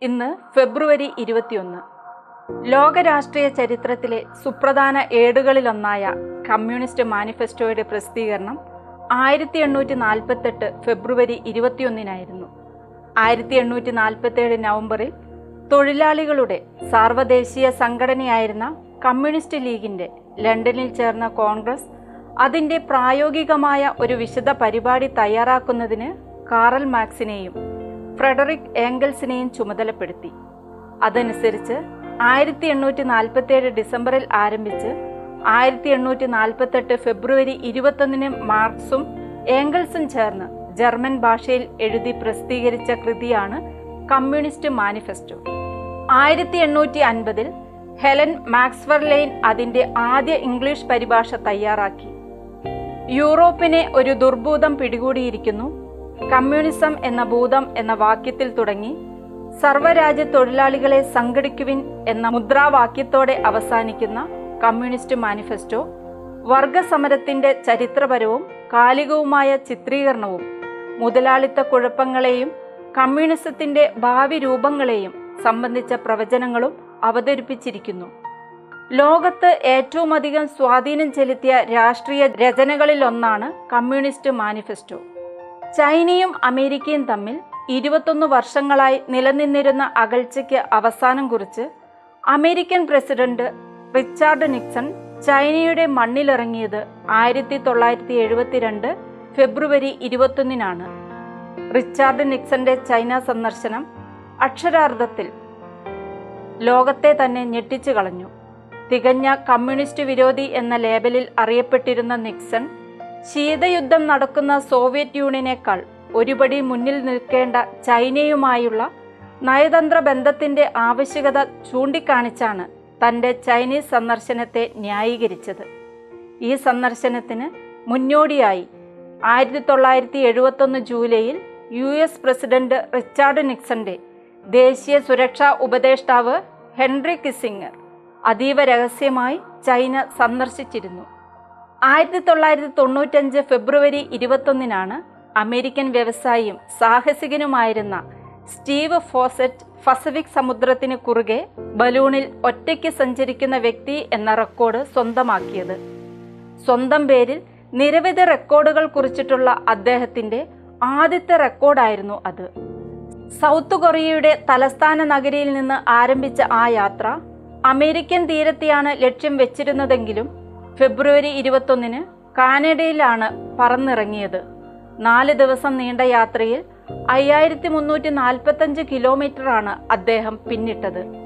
ഇന്ന് ഫെബ്രുവരി ഇരുപത്തിയൊന്ന് ലോക രാഷ്ട്രീയ ചരിത്രത്തിലെ സുപ്രധാന ഏടുകളിലൊന്നായ കമ്മ്യൂണിസ്റ്റ് മാനിഫെസ്റ്റോയുടെ പ്രസിദ്ധീകരണം ആയിരത്തി എണ്ണൂറ്റി നാൽപ്പത്തെട്ട് ഫെബ്രുവരി ഇരുപത്തിയൊന്നിനായിരുന്നു ആയിരത്തി എണ്ണൂറ്റി നാൽപ്പത്തേഴ് നവംബറിൽ തൊഴിലാളികളുടെ സാർവദേശീയ സംഘടനയായിരുന്ന കമ്മ്യൂണിസ്റ്റ് ലീഗിന്റെ ലണ്ടനിൽ ചേർന്ന കോൺഗ്രസ് അതിന്റെ പ്രായോഗികമായ ഒരു വിശദ പരിപാടി തയ്യാറാക്കുന്നതിന് കാറൽ മാക്സിനെയും ഫ്രെഡറിക് ഏംഗൽസിനെയും ചുമതലപ്പെടുത്തി അതനുസരിച്ച് ആയിരത്തി എണ്ണൂറ്റി നാൽപ്പത്തേഴ് ഡിസംബറിൽ ആരംഭിച്ച് ആയിരത്തി എണ്ണൂറ്റി നാൽപ്പത്തെട്ട് ഫെബ്രുവരി ഇരുപത്തൊന്നിന് മാർക്സും ഏംഗൽസും ചേർന്ന് ജർമ്മൻ ഭാഷയിൽ എഴുതി പ്രസിദ്ധീകരിച്ച കൃതിയാണ് കമ്മ്യൂണിസ്റ്റ് മാനിഫെസ്റ്റോ ആയിരത്തി എണ്ണൂറ്റി അൻപതിൽ ഹെലൻ മാക്സ്വർലെയിൻ അതിന്റെ ആദ്യ ഇംഗ്ലീഷ് പരിഭാഷ തയ്യാറാക്കി യൂറോപ്പിനെ ഒരു ദുർഭൂതം പിടികൂടിയിരിക്കുന്നു കമ്മ്യൂണിസം എന്ന ഭൂതം എന്ന വാക്യത്തിൽ തുടങ്ങി സർവ്വരാജ്യ തൊഴിലാളികളെ സംഘടിക്കുവിൻ എന്ന മുദ്രാവാക്യത്തോടെ അവസാനിക്കുന്ന കമ്മ്യൂണിസ്റ്റ് മാനിഫെസ്റ്റോ വർഗസമരത്തിന്റെ ചരിത്രപരവും കാലികവുമായ ചിത്രീകരണവും മുതലാളിത്ത കുഴപ്പങ്ങളെയും കമ്മ്യൂണിസത്തിന്റെ ഭാവി രൂപങ്ങളെയും സംബന്ധിച്ച പ്രവചനങ്ങളും അവതരിപ്പിച്ചിരിക്കുന്നു ലോകത്ത് ഏറ്റവും അധികം സ്വാധീനം ചെലുത്തിയ രാഷ്ട്രീയ രചനകളിലൊന്നാണ് കമ്മ്യൂണിസ്റ്റ് മാനിഫെസ്റ്റോ ചൈനയും അമേരിക്കയും തമ്മിൽ ഇരുപത്തൊന്ന് വർഷങ്ങളായി നിലനിന്നിരുന്ന അകൽച്ചയ്ക്ക് അവസാനം കുറിച്ച് അമേരിക്കൻ പ്രസിഡന്റ് റിച്ചാർഡ് നിക്സൺ ചൈനയുടെ മണ്ണിലിറങ്ങിയത് ആയിരത്തി തൊള്ളായിരത്തി എഴുപത്തിരണ്ട് ഫെബ്രുവരി ഇരുപത്തൊന്നിനാണ് റിച്ചാർഡ് നിക്സന്റെ ചൈന സന്ദർശനം അക്ഷരാർത്ഥത്തിൽ ലോകത്തെ തന്നെ ഞെട്ടിച്ചു കളഞ്ഞു തികഞ്ഞ കമ്മ്യൂണിസ്റ്റ് വിരോധി എന്ന ലേബലിൽ അറിയപ്പെട്ടിരുന്ന നിക്സൺ ശീതയുദ്ധം നടക്കുന്ന സോവിയറ്റ് യൂണിയനേക്കാൾ ഒരുപടി മുന്നിൽ നിൽക്കേണ്ട ചൈനയുമായുള്ള നയതന്ത്ര ബന്ധത്തിന്റെ ആവശ്യകത ചൂണ്ടിക്കാണിച്ചാണ് തന്റെ ചൈനീസ് സന്ദർശനത്തെ ന്യായീകരിച്ചത് ഈ സന്ദർശനത്തിന് മുന്നോടിയായി ആയിരത്തി തൊള്ളായിരത്തി എഴുപത്തൊന്ന് ജൂലൈയിൽ യു എസ് പ്രസിഡന്റ് റിച്ചാർഡ് നിക്സന്റെ ദേശീയ സുരക്ഷാ ഉപദേഷ്ടാവ് ഹെൻറി കിസിംഗർ അതീവ രഹസ്യമായി ചൈന സന്ദർശിച്ചിരുന്നു ആയിരത്തി തൊള്ളായിരത്തി തൊണ്ണൂറ്റഞ്ച് ഫെബ്രുവരി ഇരുപത്തൊന്നിനാണ് അമേരിക്കൻ വ്യവസായിയും സാഹസികനുമായിരുന്ന സ്റ്റീവ് ഫോസറ്റ് പസഫിക് സമുദ്രത്തിന് കുറുകെ ബലൂണിൽ ഒറ്റയ്ക്ക് സഞ്ചരിക്കുന്ന വ്യക്തി എന്ന റെക്കോർഡ് സ്വന്തമാക്കിയത് സ്വന്തം പേരിൽ നിരവധി റെക്കോർഡുകൾ കുറിച്ചിട്ടുള്ള അദ്ദേഹത്തിന്റെ ആദ്യത്തെ റെക്കോർഡായിരുന്നു അത് സൗത്ത് കൊറിയയുടെ തലസ്ഥാന നഗരിയിൽ നിന്ന് ആരംഭിച്ച ആ യാത്ര അമേരിക്കൻ തീരത്തെയാണ് ലക്ഷ്യം വെച്ചിരുന്നതെങ്കിലും ഫെബ്രുവരി ഇരുപത്തൊന്നിന് കാനഡയിലാണ് പറന്നിറങ്ങിയത് നാല് ദിവസം നീണ്ട യാത്രയിൽ അയ്യായിരത്തി മുന്നൂറ്റി നാൽപ്പത്തഞ്ച് കിലോമീറ്ററാണ് അദ്ദേഹം പിന്നിട്ടത്